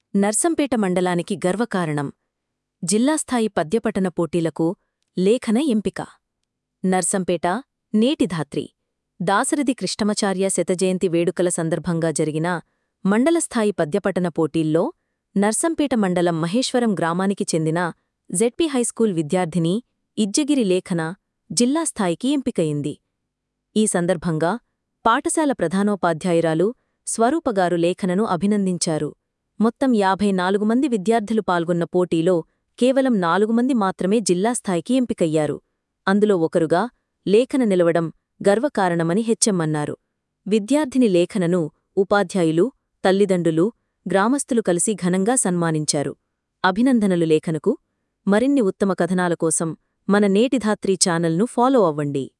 నర్సంపేట మండలానికి గర్వకారణం జిల్లాస్థాయి పద్యపఠన పోటీలకు లేఖన ఎంపిక నర్సంపేట నేటిధాత్రి దాసరథి కృష్ణమాచార్య శతజయంతి వేడుకల సందర్భంగా జరిగిన మండలస్థాయి పద్యపఠన పోటీల్లో నర్సంపేట మండలం మహేశ్వరం గ్రామానికి చెందిన జెడ్పీ హైస్కూల్ విద్యార్థిని ఇజ్జగిరి లేఖన జిల్లాస్థాయికి ఎంపికయింది ఈ సందర్భంగా పాఠశాల ప్రధానోపాధ్యాయురాలు స్వరూపగారు లేఖనను అభినందించారు మొత్తం యాభై నాలుగు మంది విద్యార్థులు పాల్గొన్న పోటీలో కేవలం నాలుగు మంది మాత్రమే జిల్లాస్థాయికి ఎంపికయ్యారు అందులో ఒకరుగా లేఖన నిలవడం గర్వకారణమని హెచ్చెమ్మన్నారు విద్యార్థిని లేఖనను ఉపాధ్యాయులు తల్లిదండ్రులు గ్రామస్తులు కలిసి ఘనంగా సన్మానించారు అభినందనలు లేఖనకు మరిన్ని ఉత్తమ కథనాల కోసం మన నేటిధాత్రి ఛానల్ను ఫాలో అవ్వండి